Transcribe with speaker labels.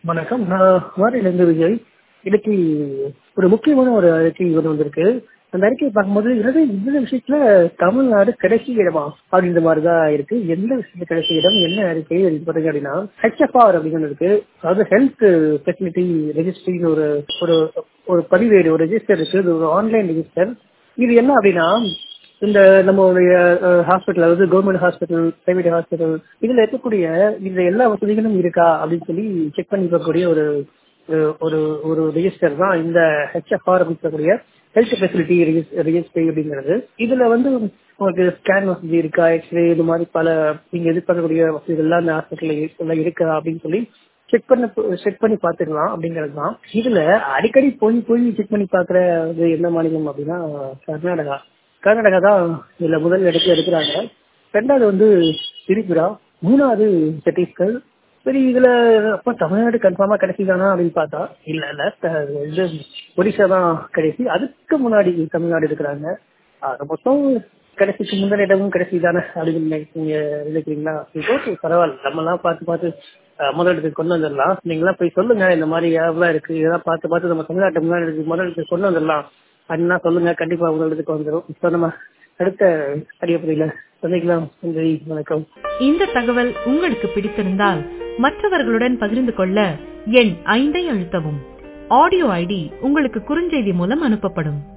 Speaker 1: வணக்கம் நான் மாரிலிருந்து விஜய் இன்னைக்கு ஒரு முக்கியமான ஒரு அறிக்கை ஒன்று வந்திருக்கு அந்த அறிக்கையை பார்க்கும்போது என்னது இந்த விஷயத்துல தமிழ்நாடு கடைசி இடமா அப்படின்ற மாதிரி தான் இருக்கு எந்த விஷயத்துல கடைசி இடம் என்ன அறிக்கை அப்படின்னு பார்த்தீங்க அப்படின்னா ஹெச்எஃப்ஆர் அப்படின்னு இருக்கு அதாவது ஹெல்த் ஃபெசிலிட்டி ரெஜிஸ்ட்ரின்னு ஒரு ஒரு ஒரு பதிவேடு ஒரு ரெஜிஸ்டர் இருக்கு இது ஒரு ஆன்லைன் ரெஜிஸ்டர் இது என்ன அப்படின்னா இந்த நம்மளுடைய ஹாஸ்பிட்டல் அதாவது கவர்மெண்ட் ஹாஸ்பிட்டல் பிரைவேட் ஹாஸ்பிட்டல் இதுல இருக்கக்கூடிய இந்த எல்லா வசதிகளும் இருக்கா அப்படின்னு சொல்லி செக் பண்ணி பார்க்கக்கூடிய ஒரு ஒரு ஒரு ரெஜிஸ்டர் தான் இந்த ஹெச்எஃப்ஆர் அப்படின்னு சொல்லக்கூடிய ஹெல்த் ஃபெசிலிட்டி ரெஜிஸ்ட்ரி அப்படிங்கிறது இதுல வந்து உங்களுக்கு ஸ்கேன் வசதி இருக்கா எக்ஸ்ரே இந்த மாதிரி பல நீங்க எதிர்பார்க்கக்கூடிய வசதிகள்லாம் இந்த ஹாஸ்பிட்டல்ல இருக்கா அப்படின்னு சொல்லி செக் பண்ண செக் பண்ணி பார்த்துக்கலாம் அப்படிங்கிறது தான் இதுல அடிக்கடி போய் போய் செக் பண்ணி பார்க்குற என்ன மாநிலம் அப்படின்னா கர்நாடகா கர்நாடகா தான் இதுல முதல் இடத்துல எடுக்கிறாங்க ரெண்டாவது வந்து திரிபுரா மூணாவது சத்தீஸ்கர் சரி இதுல அப்ப தமிழ்நாடு கன்ஃபார்மா கடைசி தானா அப்படின்னு பார்த்தா இல்ல இல்ல இது ஒடிசா தான் கடைசி அதுக்கு முன்னாடி தமிழ்நாடு இருக்கிறாங்க மொத்தம் கடைசிக்கு முந்தின இடமும் கடைசி தானே அப்படின்னு நீங்க நினைக்கிறீங்களா ஓகே பரவாயில்ல நம்ம எல்லாம் பார்த்து பார்த்து முதலிடத்துக்கு கொண்டு வந்துடலாம் நீங்களாம் போய் சொல்லுங்க இந்த மாதிரி யாரெல்லாம் இருக்கு இதெல்லாம் பார்த்து பார்த்து நம்ம தமிழ்நாட்டு முன்னாடி முதலிடத்துக்கு கொண்டு வந்துடலாம் அப்படின்னா சொல்லுங்க கண்டிப்பா முதலிடத்துக்கு வந்துடும் இப்போ நம்ம அடுத்த அடியப்படியில சந்திக்கலாம் நன்றி வணக்கம்
Speaker 2: இந்த தகவல் உங்களுக்கு பிடித்திருந்தால் மற்றவர்களுடன் பகிர்ந்து கொள்ள எண் ஐந்தை அழுத்தவும் ஆடியோ ஐடி உங்களுக்கு குறுஞ்செய்தி மூலம் அனுப்பப்படும்